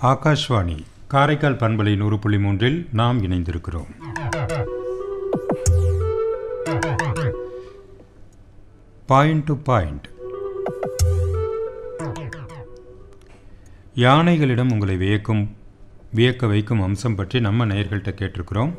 ஆகாஷ்வாணி காரைக்கால் பண்பலை நூறு புள்ளி மூன்றில் நாம் இணைந்திருக்கிறோம் பாயிண்ட் டு பாயிண்ட் யானைகளிடம் உங்களை வியக்கும் வியக்க வைக்கும் அம்சம் பற்றி நம்ம நேயர்கள்ட்ட கேட்டிருக்கிறோம்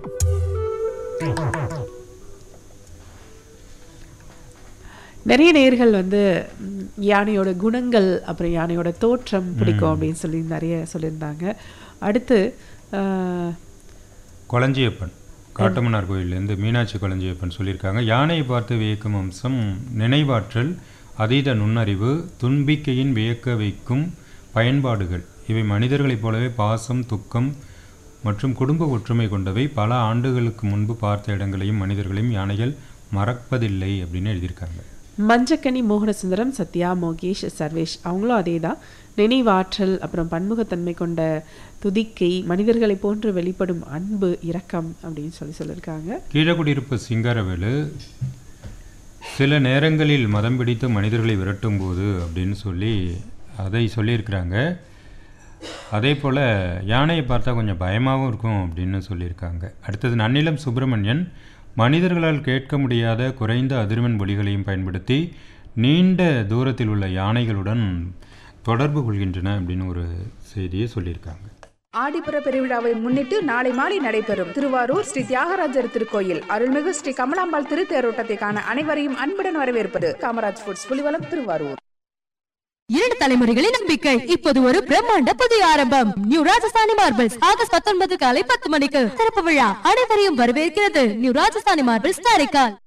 நிறைய நேர்கள் வந்து ம், யானையோட குணங்கள் அப்புறம் யானையோட தோற்றம் பிடிக்கும் அப்படின்னு சொல்லி நிறைய சொல்லியிருந்தாங்க அடுத்து ஆஹ், கொளஞ்சியப்பன் காட்டமன்னார் கோயிலேருந்து மீனாட்சி கொளஞ்சியப்பன் சொல்லியிருக்காங்க யானையை பார்த்து வியக்கும் அம்சம் நினைவாற்றல் அதீத நுண்ணறிவு துன்பிக்கையின் வியக்க வைக்கும் பயன்பாடுகள் இவை மனிதர்களைப் போலவே பாசம் துக்கம் மற்றும் குடும்ப ஒற்றுமை கொண்டவை பல ஆண்டுகளுக்கு முன்பு பார்த்த இடங்களையும் மனிதர்களையும் யானைகள் மறப்பதில்லை அப்படின்னு எழுதியிருக்காங்க மஞ்சக்கனி மோகனசுந்தரம் சத்யா மோகேஷ் சர்வேஷ் அவங்களும் அதே தான் நினைவாற்றல் அப்புறம் பன்முகத்தன்மை கொண்ட துதிக்கை மனிதர்களை போன்று வெளிப்படும் அன்பு இரக்கம் அப்படின்னு சொல்லி சொல்லியிருக்காங்க கீழக்குடியிருப்பு சிங்காரவேலு சில நேரங்களில் மதம் பிடித்து மனிதர்களை விரட்டும் போது அப்படின்னு சொல்லி அதை சொல்லியிருக்கிறாங்க அதே போல் யானையை பார்த்தா கொஞ்சம் பயமாகவும் இருக்கும் அப்படின்னு சொல்லியிருக்காங்க அடுத்தது நன்னிலம் சுப்பிரமணியன் மனிதர்களால் கேட்க முடியாத குறைந்த அதிர்வெண் ஒலிகளையும் பயன்படுத்தி நீண்ட தூரத்தில் உள்ள யானைகளுடன் தொடர்பு கொள்கின்றன அப்படின்னு ஒரு செய்தியை சொல்லியிருக்காங்க ஆடிப்புற பெருவிழாவை முன்னிட்டு நாளை மாலை நடைபெறும் திருவாரூர் ஸ்ரீ தியாகராஜர் திருக்கோயில் அருள்மிகு ஸ்ரீ கமலாம்பாள் திருத்தேரோட்டத்தை காண அனைவரையும் அன்புடன் வரவேற்பது காமராஜ் ஃபுட்ஸ் புலிவலம் திருவாரூர் இரண்டு தலைமுறைகளின் நம்பிக்கை இப்போது ஒரு பிரம்மாண்ட புதிய ஆரம்பம் நியூ ராஜஸ்தானி மார்பிள்ஸ் ஆகஸ்ட் பத்தொன்பது காலை பத்து மணிக்கு திறப்பு விழா அனைவரையும் வரவேற்கிறது நியூ ராஜஸ்தானி மார்பிள்ஸ் காரைக்கால்